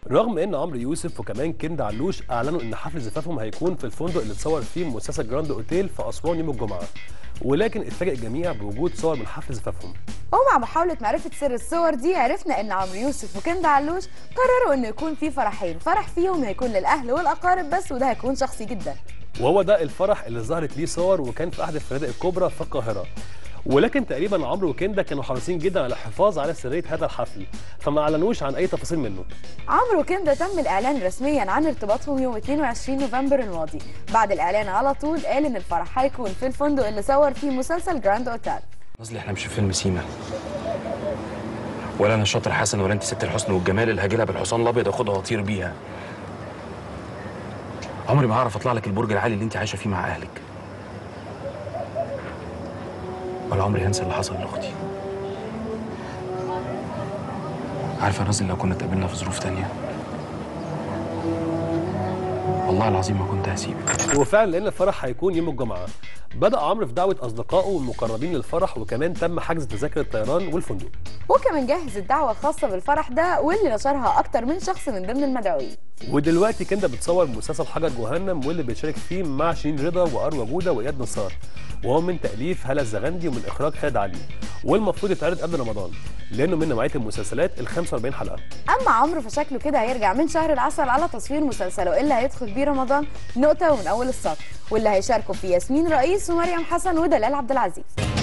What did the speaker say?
رغم ان عمرو يوسف وكمان كندا علوش اعلنوا ان حفل زفافهم هيكون في الفندق اللي اتصور فيه مسلسل جراند اوتيل في اسوان يوم الجمعه ولكن اتفاجئ الجميع بوجود صور من حفل زفافهم ومع محاولة معرفة سر الصور دي عرفنا ان عمرو يوسف وكندا علوش قرروا انه يكون في فرحين فرح فيهم هيكون للاهل والاقارب بس وده هيكون شخصي جدا وهو ده الفرح اللي ظهرت ليه صور وكان في احد الفنادق الكبرى في القاهره ولكن تقريبا عمرو وكندا كانوا حريصين جدا على الحفاظ على سريه هذا الحفل فما اعلنوش عن اي تفاصيل منه عمرو وكندا تم الاعلان رسميا عن ارتباطهم يوم 22 نوفمبر الماضي بعد الاعلان على طول قال ان الفرح هيكون في الفندق اللي صور فيه مسلسل جراند اوتيل قصدي احنا مش في فيلم سيما ولا انا شاطر حسن ولا انت ست الحسن والجمال اللي هاجيلها بالحصان الابيض اخدها واطير بيها عمري ما هعرف اطلع لك البرج العالي اللي انت عايشه فيه مع اهلك ولا عمري هنسى اللي حصل لاختي عارفه يا رازل لو كنا اتقابلنا في ظروف تانية والله العظيم ما كنت هسيبك وفعلا لان الفرح هيكون يوم الجمعه بدا عمرو في دعوه اصدقائه والمقربين للفرح وكمان تم حجز تذاكر الطيران والفندق وكمان جهز الدعوة الخاصة بالفرح ده واللي نشرها أكتر من شخص من ضمن المدعوين ودلوقتي كندا بتصور مسلسل حجر جهنم واللي بيشارك فيه مع شيرين رضا واروى جوده واياد نصار وهو من تاليف هلا الزغندي ومن اخراج خالد علي والمفروض يتعرض قبل رمضان لانه من نوعيه المسلسلات ال 45 حلقه أما عمرو فشكله كده هيرجع من شهر العسل على تصوير مسلسله اللي هيدخل بيه رمضان نقطة ومن أول السطر واللي هيشاركوا فيه ياسمين رئيس ومريم حسن ودلال عبد العزيز